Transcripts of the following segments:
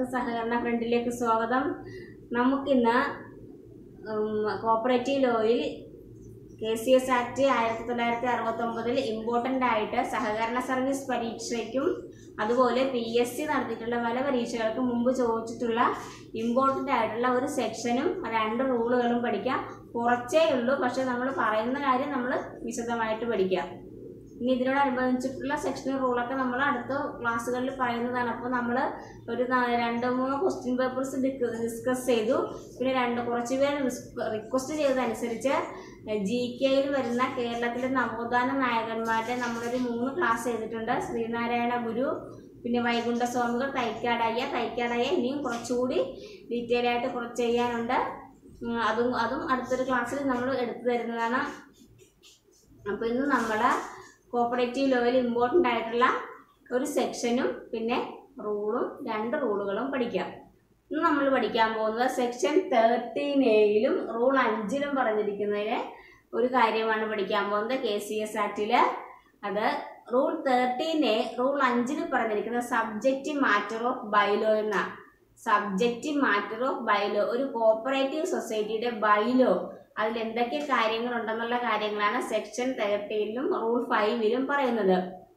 എല്ലാവർക്കും സഹകരണ ഫ്രണ്ടിലേക്ക് സ്വാഗതം നമുക്കിന്ന് കോപ്പറേറ്റീവ് ലോയിൽ കെ സി എസ് ആക്ട് ആയിരത്തി തൊള്ളായിരത്തി അറുപത്തൊമ്പതിൽ ഇമ്പോർട്ടൻ്റ് ആയിട്ട് സഹകരണ സർവീസ് പരീക്ഷയ്ക്കും അതുപോലെ പി എസ് സി നടത്തിയിട്ടുള്ള പല പരീക്ഷകൾക്കും മുമ്പ് ചോദിച്ചിട്ടുള്ള ഇമ്പോർട്ടൻ്റ് ആയിട്ടുള്ള ഒരു സെക്ഷനും രണ്ട് റൂളുകളും പഠിക്കാം കുറച്ചേ ഉള്ളൂ പക്ഷെ നമ്മൾ പറയുന്ന കാര്യം നമ്മൾ വിശദമായിട്ട് പഠിക്കാം ഇനി ഇതിനോടനുബന്ധിച്ചിട്ടുള്ള സെക്ഷണൽ റൂളൊക്കെ നമ്മൾ അടുത്ത ക്ലാസ്സുകളിൽ പറയുന്നതാണ് അപ്പോൾ നമ്മൾ ഒരു ന- രണ്ട് മൂന്ന് ക്വസ്റ്റ്യൻ പേപ്പേഴ്സ് ഡിസ്കസ് ചെയ്തു പിന്നെ രണ്ട് കുറച്ച് പേര് റിക്വസ്റ്റ് ചെയ്തതനുസരിച്ച് ജി കെയിൽ വരുന്ന കേരളത്തിലെ നവോത്ഥാന നായകന്മാരുടെ നമ്മളൊരു മൂന്ന് ക്ലാസ് ചെയ്തിട്ടുണ്ട് ശ്രീനാരായണ ഗുരു പിന്നെ വൈകുണ്ഠ സ്വാമികൾ തൈക്കാടയ്യ തൈക്കാടയ്യ ഇനിയും കുറച്ചുകൂടി ഡീറ്റെയിൽ ആയിട്ട് കുറച്ച് ചെയ്യാനുണ്ട് ഉം, അതും അതും അടുത്തൊരു ക്ലാസ്സിൽ നമ്മൾ എടുത്തു തരുന്നതാണ് അപ്പോൾ ഇന്ന് നമ്മൾ കോപ്പറേറ്റീവ് ലോയിൽ ഇമ്പോർട്ടൻ്റ് ആയിട്ടുള്ള ഒരു സെക്ഷനും പിന്നെ റൂളും രണ്ട് റൂളുകളും പഠിക്കാം ഇന്ന് നമ്മൾ പഠിക്കാൻ പോകുന്നത് സെക്ഷൻ തേർട്ടീൻ എയിലും റൂൾ അഞ്ചിലും പറഞ്ഞിരിക്കുന്നതിന് ഒരു കാര്യമാണ് പഠിക്കാൻ പോകുന്നത് കെ സി എസ് ആക്ടിൽ അത് റൂൾ തേർട്ടീൻ എ റൂൾ അഞ്ചിൽ പറഞ്ഞിരിക്കുന്ന സബ്ജക്റ്റ് മാറ്റർ ഓഫ് ബൈലോ എന്ന സബ്ജക്റ്റ് മാറ്റർ ഓഫ് ബൈലോ ഒരു കോപ്പറേറ്റീവ് സൊസൈറ്റിയുടെ ബൈലോ അതിൽ എന്തൊക്കെ കാര്യങ്ങളുണ്ടെന്നുള്ള കാര്യങ്ങളാണ് സെക്ഷൻ തേർട്ടീനിലും റൂൾ ഫൈവിലും പറയുന്നത്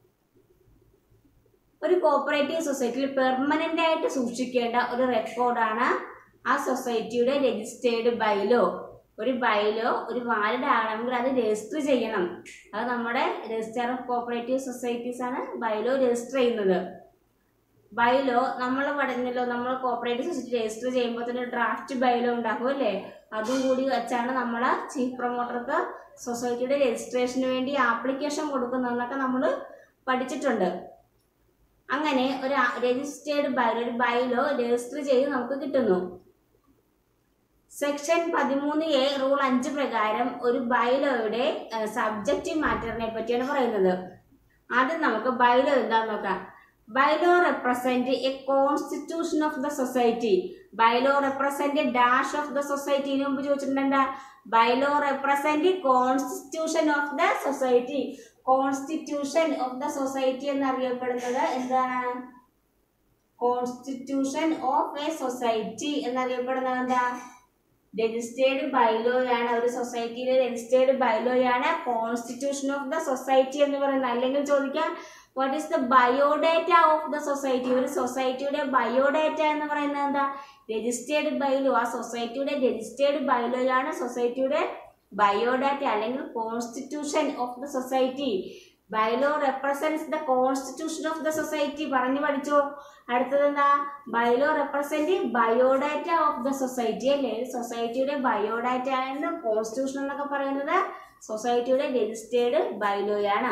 ഒരു കോപ്പറേറ്റീവ് സൊസൈറ്റിയിൽ പെർമനന്റ് ആയിട്ട് സൂക്ഷിക്കേണ്ട ഒരു റെക്കോർഡാണ് ആ സൊസൈറ്റിയുടെ രജിസ്റ്റേർഡ് ബൈലോ ഒരു ബൈലോ ഒരു വാലിഡ് ആകണമെങ്കിൽ അത് രജിസ്റ്റർ ചെയ്യണം അത് നമ്മുടെ രജിസ്റ്റർ ഓഫ് കോപ്പറേറ്റീവ് സൊസൈറ്റീസ് ആണ് ബൈലോ രജിസ്റ്റർ ചെയ്യുന്നത് ബൈലോ നമ്മൾ പഠിഞ്ഞല്ലോ നമ്മൾ കോപ്പറേറ്റീവ് സൊസൈറ്റി രജിസ്റ്റർ ചെയ്യുമ്പോൾ തന്നെ ഡ്രാഫ്റ്റ് ബൈലോ ഉണ്ടാക്കും അല്ലേ അതും കൂടി വെച്ചാണ് നമ്മൾ ചീഫ് പ്രൊമോട്ടർക്ക് സൊസൈറ്റിയുടെ രജിസ്ട്രേഷന് വേണ്ടി ആപ്ലിക്കേഷൻ കൊടുക്കുന്നതെന്നൊക്കെ നമ്മൾ പഠിച്ചിട്ടുണ്ട് അങ്ങനെ ഒരു രജിസ്റ്റേർഡ് ബൈലോ ഒരു ബൈലോ രജിസ്റ്റർ ചെയ്ത് നമുക്ക് കിട്ടുന്നു സെക്ഷൻ പതിമൂന്ന് എ റൂൾ അഞ്ച് പ്രകാരം ഒരു ബൈലോയുടെ സബ്ജക്റ്റ് മാറ്ററിനെ പറ്റിയാണ് പറയുന്നത് ആദ്യം നമുക്ക് ബൈലോ എന്താന്ന് നോക്കാം bylaw represent a constitution of the society bylaw represent dash of the society ഇതിനു മുമ്പ് ചോദിച്ചിട്ടുണ്ടെന്താ bylaw represent constitution of the society constitution of the society എന്നറിയപ്പെടുന്നത് എന്താണ് കോൺസ്റ്റിറ്റ്യൂഷൻ ഓഫ് എ സൊസൈറ്റി എന്നറിയപ്പെടുന്നത് എന്താ രജിസ്റ്റേർഡ് ബൈലോയാണ് ഒരു സൊസൈറ്റിയിലെ രജിസ്റ്റേർഡ് ബൈലോയാണ് കോൺസ്റ്റിറ്റ്യൂഷൻ ഓഫ് ദ സൊസൈറ്റി എന്ന് പറയുന്നത് അല്ലെങ്കിൽ ചോദിക്കാം what is the biodata of the society ഒരു സൊസൈറ്റിയുടെ ബയോഡേറ്റ എന്ന് പറയുന്നത് എന്താ രജിസ്റ്റേർഡ് ബൈലോ ആ സൊസൈറ്റിയുടെ രജിസ്റ്റേർഡ് ബൈലോയാണ് സൊസൈറ്റിയുടെ ബയോഡാറ്റ അല്ലെങ്കിൽ constitution of the society bylaw represents the constitution of the society പറഞ്ഞു പഠിച്ചോ അടുത്തത് എന്താ bylaw represent biodata of the society അല്ലേ സൊസൈറ്റിയുടെ ബയോഡാറ്റ എന്ന് കോൺസ്റ്റിറ്റ്യൂഷൻ എന്നൊക്കെ പറയുന്നത് സൊസൈറ്റിയുടെ രജിസ്റ്റേർഡ് ബൈലോയാണ്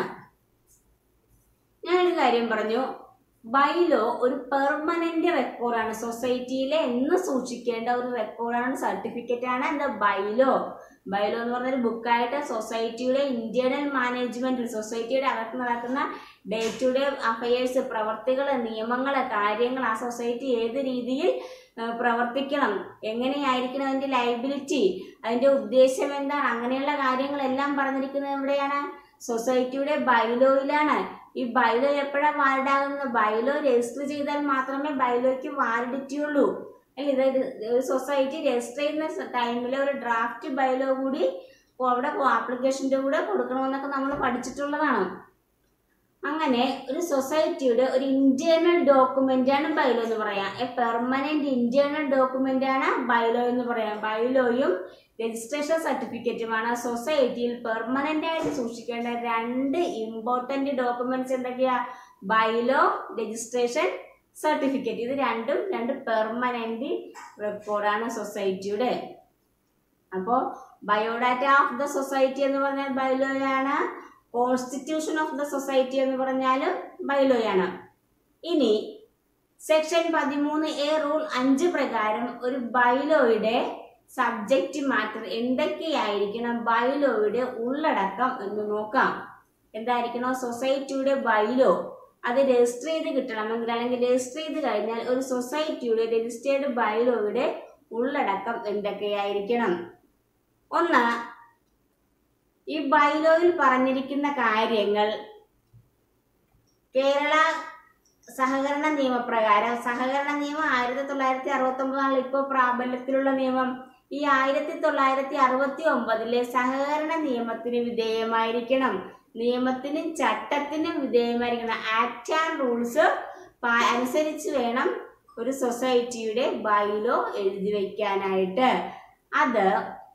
ഞാനൊരു കാര്യം പറഞ്ഞു ബൈലോ ഒരു പെർമനന്റ് റെക്കോർഡാണ് സൊസൈറ്റിയിലെ എന്ന് സൂക്ഷിക്കേണ്ട ഒരു റെക്കോർഡാണ് സർട്ടിഫിക്കറ്റ് ആണ് എന്താ ബൈലോ ബൈലോ എന്ന് പറഞ്ഞൊരു ബുക്കായിട്ട് സൊസൈറ്റിയുടെ ഇന്റേണൽ മാനേജ്മെന്റിൽ സൊസൈറ്റിയുടെ അകത്ത് നടക്കുന്ന ഡേ ടു ഡേ അഫയേഴ്സ് പ്രവർത്തികൾ നിയമങ്ങൾ കാര്യങ്ങൾ ആ സൊസൈറ്റി ഏത് രീതിയിൽ ആ, പ്രവർത്തിക്കണം എങ്ങനെയായിരിക്കണം അതിന്റെ ലൈബിലിറ്റി അതിന്റെ ഉദ്ദേശം എന്താണ് അങ്ങനെയുള്ള കാര്യങ്ങളെല്ലാം പറഞ്ഞിരിക്കുന്നത് എവിടെയാണ് സൊസൈറ്റിയുടെ ബൈലോയിലാണ് ഈ ബൈലോ എപ്പോഴാണ് വാലിഡ് ആകുന്നത് ബൈലോ രജിസ്റ്റർ ചെയ്താൽ മാത്രമേ ബൈലോയ്ക്ക് വാലിഡിറ്റി ഉള്ളൂ അല്ല ഇത് ഒരു സൊസൈറ്റി രജിസ്റ്റർ ചെയ്യുന്ന ടൈമിൽ ഒരു ഡ്രാഫ്റ്റ് ബൈലോ കൂടി അവിടെ ആപ്ലിക്കേഷൻ്റെ കൂടെ കൊടുക്കണമെന്നൊക്കെ നമ്മൾ പഠിച്ചിട്ടുള്ളതാണ് അങ്ങനെ ഒരു സൊസൈറ്റിയുടെ ഒരു ഇന്റേണൽ ഡോക്യുമെന്റ് ആണ് ബൈലോ എന്ന് പറയാം എ പെർമനന്റ് ഇന്റേണൽ ഡോക്യുമെന്റ് ആണ് ബൈലോ എന്ന് പറയാം ബൈലോയും രജിസ്ട്രേഷൻ സർട്ടിഫിക്കറ്റുമാണ് സൊസൈറ്റിയിൽ പെർമനന്റ് ആയിട്ട് സൂക്ഷിക്കേണ്ട രണ്ട് ഇമ്പോർട്ടന്റ് ഡോക്യുമെന്റ്സ് എന്തൊക്കെയാ ബൈലോ രജിസ്ട്രേഷൻ സർട്ടിഫിക്കറ്റ് ഇത് രണ്ടും രണ്ട് പെർമനന്റ് റെക്കോർഡാണ് സൊസൈറ്റിയുടെ അപ്പോൾ ബയോഡാറ്റ ഓഫ് ദ സൊസൈറ്റി എന്ന് പറഞ്ഞാൽ ബൈലോയാണ് കോൺസ്റ്റിറ്റ്യൂഷൻ ഓഫ് ദ സൊസൈറ്റി എന്ന് പറഞ്ഞാലും ബൈലോയാണ് ഇനി സെക്ഷൻ പതിമൂന്ന് എ റൂൾ അഞ്ച് പ്രകാരം ഒരു ബൈലോയുടെ സബ്ജക്റ്റ് മാറ്റർ എന്തൊക്കെയായിരിക്കണം ബൈലോയുടെ ഉള്ളടക്കം എന്ന് നോക്കാം എന്തായിരിക്കണം സൊസൈറ്റിയുടെ ബൈലോ അത് രജിസ്റ്റർ ചെയ്ത് കിട്ടണമെങ്കിൽ അല്ലെങ്കിൽ രജിസ്റ്റർ ചെയ്ത് കഴിഞ്ഞാൽ ഒരു സൊസൈറ്റിയുടെ രജിസ്റ്റേർഡ് ബൈലോയുടെ ഉള്ളടക്കം എന്തൊക്കെയായിരിക്കണം ഒന്ന് ഈ ബൈലോയിൽ പറഞ്ഞിരിക്കുന്ന കാര്യങ്ങൾ കേരള സഹകരണ നിയമപ്രകാരം സഹകരണ നിയമം ആയിരത്തി തൊള്ളായിരത്തി അറുപത്തി ഒമ്പതാണ് ഇപ്പോൾ പ്രാബല്യത്തിലുള്ള നിയമം ഈ ആയിരത്തി തൊള്ളായിരത്തി അറുപത്തി ഒമ്പതിലെ സഹകരണ നിയമത്തിന് വിധേയമായിരിക്കണം നിയമത്തിനും ചട്ടത്തിനും വിധേയമായിരിക്കണം ആക്ട് ആൻഡ് റൂൾസ് അനുസരിച്ച് വേണം ഒരു സൊസൈറ്റിയുടെ ബൈലോ എഴുതി വയ്ക്കാനായിട്ട് അത്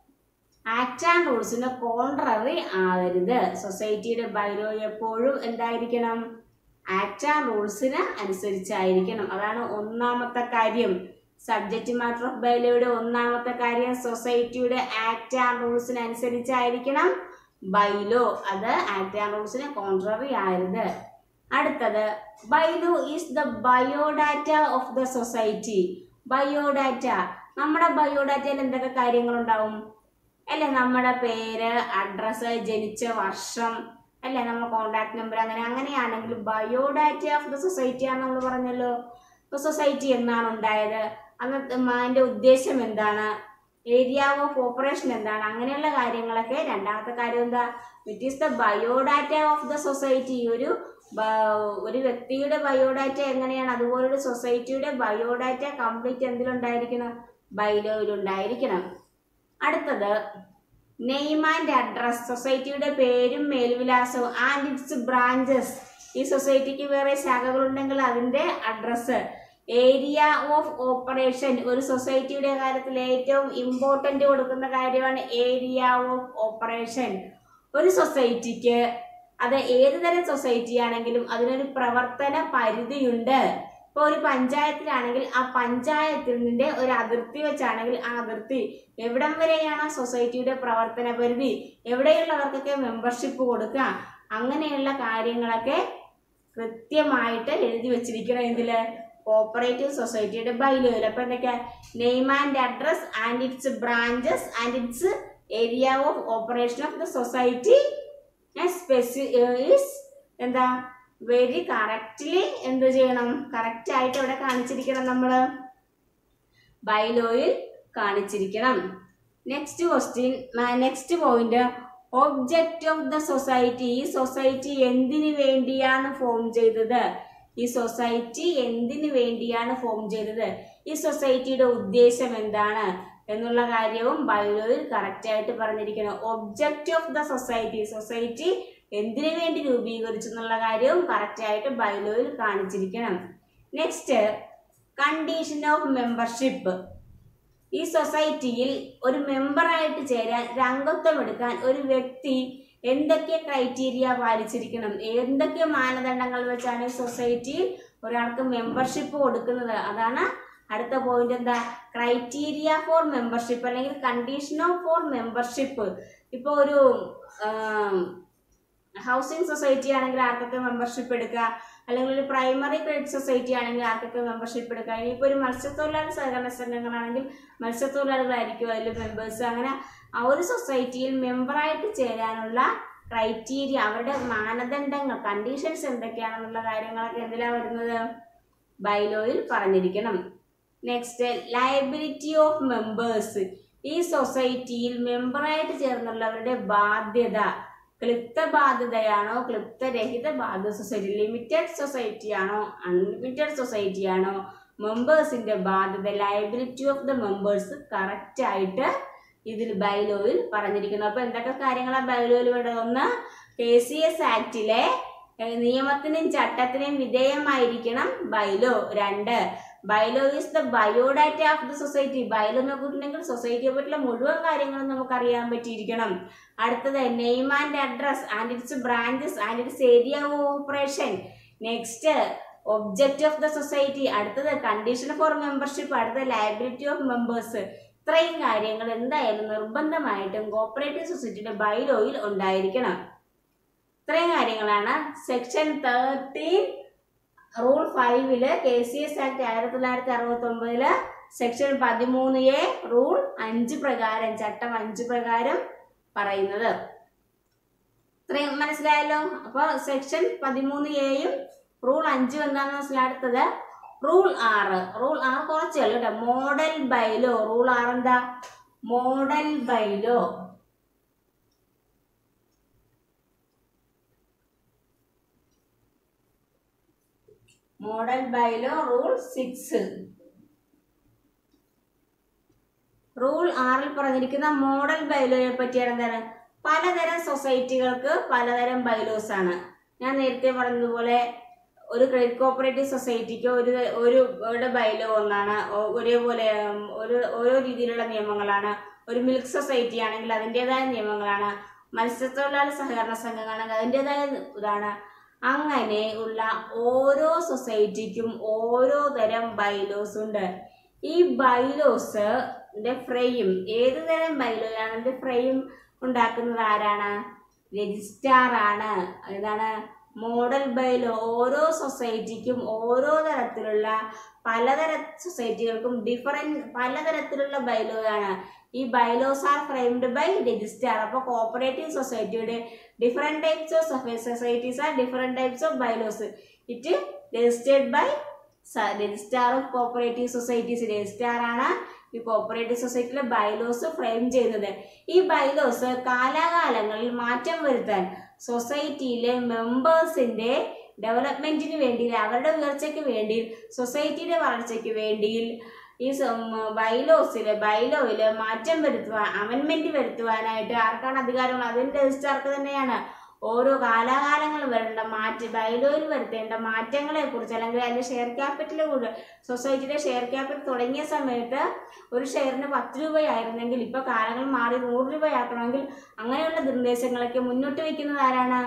ആക്ട് ആൻഡ് റൂൾസിന് കോൺട്രറി ആകരുത് സൊസൈറ്റിയുടെ ബൈലോ എപ്പോഴും എന്തായിരിക്കണം ആക്ട് ആൻഡ് റൂൾസിന് അനുസരിച്ചായിരിക്കണം അതാണ് ഒന്നാമത്തെ കാര്യം സബ്ജക്റ്റ് മാറ്റർ ഓഫ് ബൈലോയുടെ ഒന്നാമത്തെ കാര്യം സൊസൈറ്റിയുടെ ആക്ട് ആൻഡ് റൂൾസിന് അനുസരിച്ചായിരിക്കണം ബൈലോ അത് ആക്ട് ആൻഡ് റൂൾസിന് കോൺട്രറി ആകരുത് അടുത്തത് bylaw is the biodata of the society biodata നമ്മുടെ ബയോഡാറ്റയിൽ എന്തൊക്കെ കാര്യങ്ങളുണ്ടാവും അല്ലേ നമ്മുടെ പേര് അഡ്രസ്സ് ജനിച്ച വർഷം അല്ലേ നമ്മുടെ കോണ്ടാക്ട് നമ്പർ അങ്ങനെ അങ്ങനെയാണെങ്കിൽ ബയോഡാറ്റ ഓഫ് ദ സൊസൈറ്റി ആണ് നമ്മൾ പറഞ്ഞല്ലോ ഇപ്പൊ സൊസൈറ്റി എന്നാണ് ഉണ്ടായത് അന്നത്തെ അതിന്റെ ഉദ്ദേശം എന്താണ് ഏരിയ ഓഫ് ഓപ്പറേഷൻ എന്താണ് അങ്ങനെയുള്ള കാര്യങ്ങളൊക്കെ രണ്ടാമത്തെ കാര്യം എന്താ it is the biodata of the society ഒരു ബ- ഒരു വ്യക്തിയുടെ ബയോഡാറ്റ എങ്ങനെയാണ് അതുപോലെ ഒരു സൊസൈറ്റിയുടെ ബയോഡാറ്റ കംപ്ലീറ്റ് എന്തിലുണ്ടായിരിക്കണം ബൈലോയിലുണ്ടായിരിക്കണം അടുത്തത് നെയിം ആൻഡ് അഡ്രസ് സൊസൈറ്റിയുടെ പേരും മേൽവിലാസവും ആൻഡ് ഇറ്റ്സ് ബ്രാഞ്ചസ് ഈ സൊസൈറ്റിക്ക് വേറെ ശാഖകളുണ്ടെങ്കിൽ അതിന്റെ അഡ്രസ്സ് ഏരിയ ഓഫ് ഓപ്പറേഷൻ ഒരു സൊസൈറ്റിയുടെ കാര്യത്തിൽ ഏറ്റവും ഇമ്പോർട്ടന്റ് കൊടുക്കുന്ന കാര്യമാണ് ഏരിയ ഓഫ് ഓപ്പറേഷൻ ഒരു സൊസൈറ്റിക്ക് അത് ഏത് തരം സൊസൈറ്റി ആണെങ്കിലും അതിനൊരു പ്രവർത്തന പരിധിയുണ്ട് ഇപ്പൊ ഒരു പഞ്ചായത്തിലാണെങ്കിൽ ആ പഞ്ചായത്തിന്റെ ഒരു അതിർത്തി വെച്ചാണെങ്കിൽ ആ അതിർത്തി എവിടം വരെയാണ് സൊസൈറ്റിയുടെ പ്രവർത്തന പരിധി എവിടെയുള്ളവർക്കൊക്കെ മെമ്പർഷിപ്പ് കൊടുക്കുക അങ്ങനെയുള്ള കാര്യങ്ങളൊക്കെ കൃത്യമായിട്ട് എഴുതി വെച്ചിരിക്കണം ഇതില് കോപ്പറേറ്റീവ് സൊസൈറ്റിയുടെ ബൈലോയിൽ അപ്പൊ എന്തൊക്കെയാ name and address and its branches and its area of operation of the society സ്പെസി ഈസ് എന്താ വെരി കറക്റ്റ്ലി എന്ത് ചെയ്യണം കറക്റ്റ് ആയിട്ട് ഇവിടെ കാണിച്ചിരിക്കണം നമ്മള് ബൈലോയിൽ കാണിച്ചിരിക്കണം next question next point object of the society ഈ സൊസൈറ്റി എന്തിനു വേണ്ടിയാണ് ഫോം ചെയ്തത് ഈ സൊസൈറ്റി എന്തിനു വേണ്ടിയാണ് ഫോം ചെയ്തത് ഈ സൊസൈറ്റിയുടെ ഉദ്ദേശം എന്താണ് എന്നുള്ള കാര്യവും ബൈലോയിൽ കറക്റ്റ് ആയിട്ട് പറഞ്ഞിരിക്കണം object of the society society എന്തിനു വേണ്ടി രൂപീകരിച്ചു എന്നുള്ള കാര്യവും കറക്റ്റ് ആയിട്ട് ബൈലോയിൽ കാണിച്ചിരിക്കണം നെക്സ്റ്റ് കണ്ടീഷൻ ഓഫ് മെമ്പർഷിപ്പ് ഈ സൊസൈറ്റിയിൽ ഒരു മെമ്പറായിട്ട് ചേരാൻ ഒരു അംഗത്വം എടുക്കാൻ ഒരു വ്യക്തി എന്തൊക്കെ ക്രൈറ്റീരിയ പാലിച്ചിരിക്കണം എന്തൊക്കെ മാനദണ്ഡങ്ങൾ വെച്ചാണ് ഈ സൊസൈറ്റിയിൽ ഒരാൾക്ക് മെമ്പർഷിപ്പ് കൊടുക്കുന്നത് അതാണ് അടുത്ത പോയിന്റ് എന്താ ക്രൈറ്റീരിയ ഫോർ മെമ്പർഷിപ്പ് അല്ലെങ്കിൽ കണ്ടീഷൻ ഓഫ് ഫോർ മെമ്പർഷിപ്പ് ഇപ്പോൾ ഒരു ഹൗസിംഗ് സൊസൈറ്റി ആണെങ്കിൽ ആർക്കൊക്കെ മെമ്പർഷിപ്പ് എടുക്കുക അല്ലെങ്കിൽ ഒരു പ്രൈമറി ക്രെഡിറ്റ് സൊസൈറ്റി ആണെങ്കിൽ ആർക്കൊക്കെ മെമ്പർഷിപ്പ് എടുക്കുക ഇനിയിപ്പോൾ ഒരു മത്സ്യത്തൊഴിലാളി സഹകരണ സംഘങ്ങളാണെങ്കിൽ മത്സ്യത്തൊഴിലാളികളായിരിക്കും അതിൽ മെമ്പേഴ്സ് അങ്ങനെ ആ ഒരു സൊസൈറ്റിയിൽ മെമ്പറായിട്ട് ചേരാനുള്ള ക്രൈറ്റീരിയ അവരുടെ മാനദണ്ഡങ്ങൾ കണ്ടീഷൻസ് എന്തൊക്കെയാണെന്നുള്ള കാര്യങ്ങളൊക്കെ എന്തിലാണ് വരുന്നത് ബൈലോയിൽ പറഞ്ഞിരിക്കണം നെക്സ്റ്റ് ലയബിലിറ്റി ഓഫ് മെമ്പേഴ്സ് ഈ സൊസൈറ്റിയിൽ മെമ്പറായിട്ട് ചേർന്നുള്ളവരുടെ ബാധ്യത ക്ലിപ്ത ബാധ്യതയാണോ ക്ലിപ്തരഹിത ബാധ്യത സൊസൈറ്റി ലിമിറ്റഡ് സൊസൈറ്റി ആണോ അൺലിമിറ്റഡ് സൊസൈറ്റി ആണോ മെമ്പേഴ്സിന്റെ ബാധ്യത liability of the members correct ആയിട്ട് ഇതിൽ ബൈലോയിൽ പറഞ്ഞിരിക്കുന്നു അപ്പൊ എന്തൊക്കെ കാര്യങ്ങളാണ് ബൈലോയിൽ വേണ്ടത് ഒന്ന് കെ സി എസ് ആക്ടിലെ ഏഹ്, നിയമത്തിനും ചട്ടത്തിനും വിധേയമായിരിക്കണം ബൈലോ രണ്ട് bylaw is the biodata of the society bylaw നോക്കിയിട്ടുണ്ടെങ്കിൽ സൊസൈറ്റിയെ പറ്റിയുള്ള മുഴുവൻ കാര്യങ്ങളും നമുക്ക് അറിയാൻ പറ്റിയിരിക്കണം അടുത്തത് name and address and its branches and its area of operation next object of the society അടുത്തത് കണ്ടീഷൻ ഫോർ മെമ്പർഷിപ്പ് അടുത്ത ലയബിലിറ്റി ഓഫ് മെമ്പേഴ്സ് ഇത്രയും കാര്യങ്ങൾ എന്തായാലും നിർബന്ധമായിട്ടും കോപ്പറേറ്റീവ് സൊസൈറ്റിയുടെ ബൈലോയിൽ ഉണ്ടായിരിക്കണം ഇത്രയും കാര്യങ്ങളാണ് സെക്ഷൻ തേർട്ടീൻ റൂൾ ഫൈവില് കെ സി എസ് ആക്ട് ആയിരത്തി തൊള്ളായിരത്തി അറുപത്തി ഒമ്പതില് സെക്ഷൻ പതിമൂന്ന് എ റൂൾ അഞ്ച് പ്രകാരം ചട്ടം അഞ്ച് പ്രകാരം പറയുന്നത് ഇത്രയും മനസ്സിലായല്ലോ അപ്പൊ സെക്ഷൻ പതിമൂന്ന് എയും റൂൾ അഞ്ചും എന്താണെന്ന് മനസ്സിലാടുത്തത് റൂൾ ആറ് റൂൾ ആറ് കുറച്ചേ ഉള്ളൂ കേട്ടോ മോഡൽ ബൈലോ റൂൾ ആറ് എന്താ model bylaw model bylaw rule six rule ആറിൽ പറഞ്ഞിരിക്കുന്ന മോഡൽ ബൈലോയെ പറ്റിയാണ് എന്താണ് പലതരം സൊസൈറ്റികൾക്ക് പലതരം ബൈലോസ് ആണ് ഞാൻ നേരത്തെ പറഞ്ഞതുപോലെ ഒരു ക്രെഡിറ്റ് കോപ്പറേറ്റീവ് സൊസൈറ്റിക്ക് ഒരു ഒരു ഒരു ബൈലോ ഒന്നാണ് ഒ- ഒരേപോലെ ഉം, ഒരു ഓരോ രീതിയിലുള്ള നിയമങ്ങളാണ് ഒരു മിൽക്ക് സൊസൈറ്റി ആണെങ്കിൽ അതിൻ്റെതായ നിയമങ്ങളാണ് മത്സ്യത്തൊഴിലാളി സഹകരണ സംഘങ്ങളാണെങ്കിൽ അതിൻ്റെതായ ഇതാണ് അങ്ങനെ ഉള്ള ഓരോ സൊസൈറ്റിക്കും ഓരോ തരം ബൈലോസ് ഉണ്ട് ഈ ബൈലോസ് ഫ്രെയിം ഏത് തരം ബൈലോയാണ് ഇതിന്റെ ഫ്രെയിം ഉണ്ടാക്കുന്നത് ആരാണ് രജിസ്ട്രാർ ആണ് ഏതാണ് മോഡൽ ബൈലോ ഓരോ സൊസൈറ്റിക്കും ഓരോ തരത്തിലുള്ള പലതര സൊസൈറ്റികൾക്കും ഡിഫറെന്റ് പലതരത്തിലുള്ള ബൈലോയാണ് ഈ bylaws are framed by registrar അപ്പോൾ കോപ്പറേറ്റീവ് സൊസൈറ്റിയുടെ different types of societies are different types of bylaws it registered by registrar of cooperative societies registrar ആണ് ഈ കോപ്പറേറ്റീവ് സൊസൈറ്റിയിലെ ബൈലോസ് ഫ്രെയിം ചെയ്യുന്നത് ഈ ബൈലോസ് കാലാകാലങ്ങളിൽ മാറ്റം വരുത്താൻ സൊസൈറ്റിയിലെ മെമ്പേഴ്സിന്റെ ഡെവലപ്മെന്റിന് വേണ്ടി അവരുടെ ഉയർച്ചയ്ക്ക് വേണ്ടി സൊസൈറ്റിയുടെ വളർച്ചയ്ക്ക് വേണ്ടി ഈ ബൈലോസില് ബൈലോയില് മാറ്റം വരുത്തുവാൻ അമെന്റ്മെന്റ് വരുത്തുവാനായിട്ട് ആർക്കാണ് അധികാരം അതിന്റെ രജിസ്ട്രാർക്ക് തന്നെയാണ് ഓരോ കാലാകാലങ്ങൾ വരേണ്ട മാറ്റ ബൈലോയിൽ വരുത്തേണ്ട മാറ്റങ്ങളെ കുറിച്ച് അല്ലെങ്കിൽ അതിന്റെ ഷെയർ ക്യാപിറ്റൽ കൂടെ സൊസൈറ്റിയുടെ ഷെയർ ക്യാപിറ്റൽ തുടങ്ങിയ സമയത്ത് ഒരു ഷെയറിന് പത്ത് രൂപയായിരുന്നെങ്കിൽ ഇപ്പൊ കാലങ്ങൾ മാറി നൂറ് രൂപയാക്കണമെങ്കിൽ അങ്ങനെയുള്ള നിർദ്ദേശങ്ങളൊക്കെ മുന്നോട്ട് വെക്കുന്നത് ആരാണ്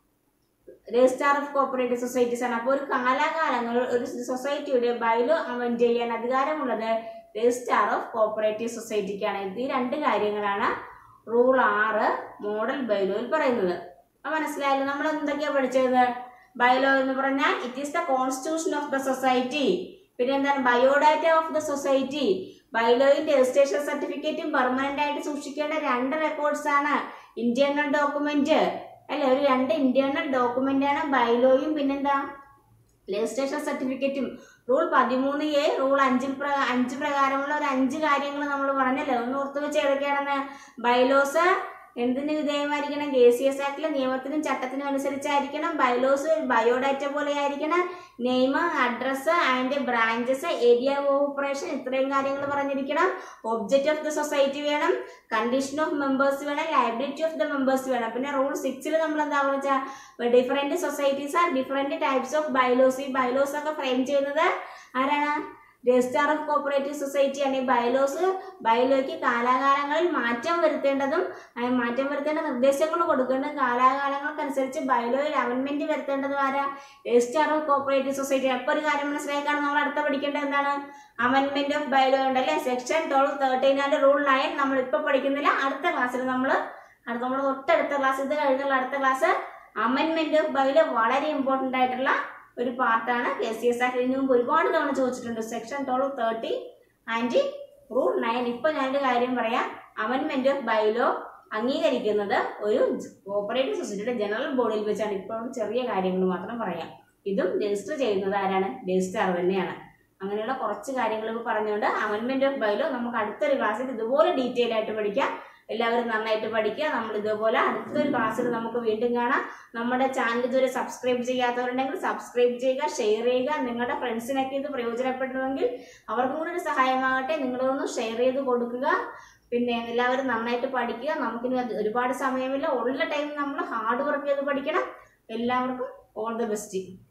രജിസ്ട്രാർ ഓഫ് കോപ്പറേറ്റീവ് സൊസൈറ്റീസ് ആണ് അപ്പോൾ ഒരു കാലാകാലങ്ങളിൽ ഒരു സൊസൈറ്റിയുടെ ബൈലോ അമെന്റ് ചെയ്യാൻ അധികാരമുള്ളത് രജിസ്ട്രാർ ഓഫ് കോപ്പറേറ്റീവ് സൊസൈറ്റിക്കാണ് ഇത് ഈ രണ്ട് കാര്യങ്ങളാണ് റൂൾ ആറ് മോഡൽ ബൈലോയിൽ പറയുന്നത് അപ്പൊ മനസ്സിലായല്ലോ നമ്മൾ എന്തൊക്കെയാ പഠിച്ചത് ബൈലോ എന്ന് പറഞ്ഞാൽ it is the constitution of the society പിന്നെ എന്താണ് ബയോഡാറ്റ ഓഫ് ദ സൊസൈറ്റി ബൈലോയും രജിസ്ട്രേഷൻ സർട്ടിഫിക്കറ്റും പെർമനന്റ് ആയിട്ട് സൂക്ഷിക്കേണ്ട രണ്ട് റെക്കോർഡ്സ് ആണ് ഇന്റേണൽ ഡോക്യുമെന്റ് അല്ലെ ഒരു രണ്ട് ഇന്റേണൽ ഡോക്യുമെന്റ് ആണ് ബൈലോയും പിന്നെന്താ രജിസ്ട്രേഷൻ സർട്ടിഫിക്കറ്റും റൂൾ പതിമൂന്ന് എ റൂൾ അഞ്ചിൽ പ്ര അഞ്ച് പ്രകാരമുള്ള ഒരു അഞ്ച് കാര്യങ്ങൾ നമ്മൾ പറഞ്ഞല്ലേ ഒന്ന് ഓർത്ത് വെച്ച് ഏതൊക്കെയാണെന്ന് ബൈലോസ് എന്തിന് വിധേയമായിരിക്കണം കെ സി എസ് ആക്ടിലെ നിയമത്തിനും ചട്ടത്തിനും അനുസരിച്ചായിരിക്കണം ബൈലോസ് ബയോഡാറ്റ പോലെ ആയിരിക്കണം name address and branches area of operation ഇത്രയും കാര്യങ്ങൾ പറഞ്ഞിരിക്കണം ഒബ്ജക്റ്റ് ഓഫ് ദ സൊസൈറ്റി വേണം കണ്ടീഷൻ ഓഫ് മെമ്പേഴ്സ് വേണം ലയബിലിറ്റി ഓഫ് ദ മെമ്പേഴ്സ് വേണം പിന്നെ റൂൾ സിക്സിൽ നമ്മൾ എന്താ വെച്ചാൽ different societies are different types of bylaws ഈ ബൈലോസ് ഒക്കെ ഫ്രെയിം ചെയ്യുന്നത് ആരാണ് രജിസ്ട്രാർ ഓഫ് കോപ്പറേറ്റീവ് സൊസൈറ്റി ആണ് ഈ ബൈലോസ് ബൈലോയ്ക്ക് കാലാകാലങ്ങളിൽ മാറ്റം വരുത്തേണ്ടതും ആ മാറ്റം വരുത്തേണ്ട നിർദ്ദേശങ്ങൾ കൊടുക്കേണ്ടതും കാലാകാലങ്ങൾക്കനുസരിച്ച് ബൈലോയിൽ അമെന്റ്മെന്റ് വരുത്തേണ്ടതും ആരാ രജിസ്ട്രാർ ഓഫ് കോപ്പറേറ്റീവ് സൊസൈറ്റി അപ്പോൾ ഒരു കാര്യം മനസ്സിലാക്കാണ് നമ്മൾ അടുത്ത പഠിക്കേണ്ടത് എന്താണ് അമെന്റ്മെന്റ് ഓഫ് ബൈലോ ഉണ്ടല്ലേ section twelve thirteen and rule nine നമ്മൾ ഇപ്പൊ പഠിക്കുന്നില്ല അടുത്ത ക്ലാസ്സിൽ നമ്മൾ അടുത്ത നമ്മൾ തൊട്ടടുത്ത ക്ലാസ് ഇത് കഴിഞ്ഞുള്ള അടുത്ത ക്ലാസ് അമെന്റ്മെന്റ് ഓഫ് ബൈലോ വളരെ ഇമ്പോർട്ടന്റ് ആയിട്ടുള്ള ഒരു പാർട്ടാണ് കെ സി എസ് ആക്ട് ഇതിനു മുമ്പ് ഒരുപാട് തവണ ചോദിച്ചിട്ടുണ്ട് section twelve thirty and rule nine ഇപ്പൊ ഞാനൊരു കാര്യം പറയാം അമെന്റ്മെന്റ് ഓഫ് ബൈലോ അംഗീകരിക്കുന്നത് ഒരു കോപ്പറേറ്റീവ് സൊസൈറ്റിയുടെ ജനറൽ ബോഡിയിൽ വെച്ചാണ് ഇപ്പോൾ ചെറിയ കാര്യങ്ങൾ മാത്രം പറയാം ഇതും രജിസ്റ്റർ ചെയ്യുന്നത് ആരാണ് രജിസ്ട്രാർ തന്നെയാണ് അങ്ങനെയുള്ള കുറച്ച് കാര്യങ്ങൾ പറഞ്ഞുകൊണ്ട് അമെന്റ്മെന്റ് ഓഫ് ബൈലോ നമുക്ക് അടുത്തൊരു ക്ലാസ്സിൽ ഇതുപോലെ ഡീറ്റെയിൽ ആയിട്ട് പഠിക്കാം എല്ലാവരും നന്നായിട്ട് പഠിക്കുക നമ്മൾ ഇതുപോലെ അടുത്തൊരു ക്ലാസ്സിൽ നമുക്ക് വീണ്ടും കാണാം നമ്മുടെ ചാനൽ ഇതുവരെ സബ്സ്ക്രൈബ് ചെയ്യാത്തവരുണ്ടെങ്കിൽ സബ്സ്ക്രൈബ് ചെയ്യുക ഷെയർ ചെയ്യുക നിങ്ങളുടെ ഫ്രണ്ട്സിനൊക്കെ ഇത് പ്രയോജനപ്പെടുന്നുവെങ്കിൽ അവർക്കും കൂടി ഒരു സഹായമാകട്ടെ നിങ്ങളൊന്ന് ഷെയർ ചെയ്ത് കൊടുക്കുക പിന്നെ എല്ലാവരും നന്നായിട്ട് പഠിക്കുക നമുക്കിനി അത് ഒരുപാട് സമയമില്ല ഉള്ള ടൈം നമ്മൾ ഹാർഡ് വർക്ക് ചെയ്ത് പഠിക്കണം എല്ലാവർക്കും ഓൾ ദ ബെസ്റ്റ്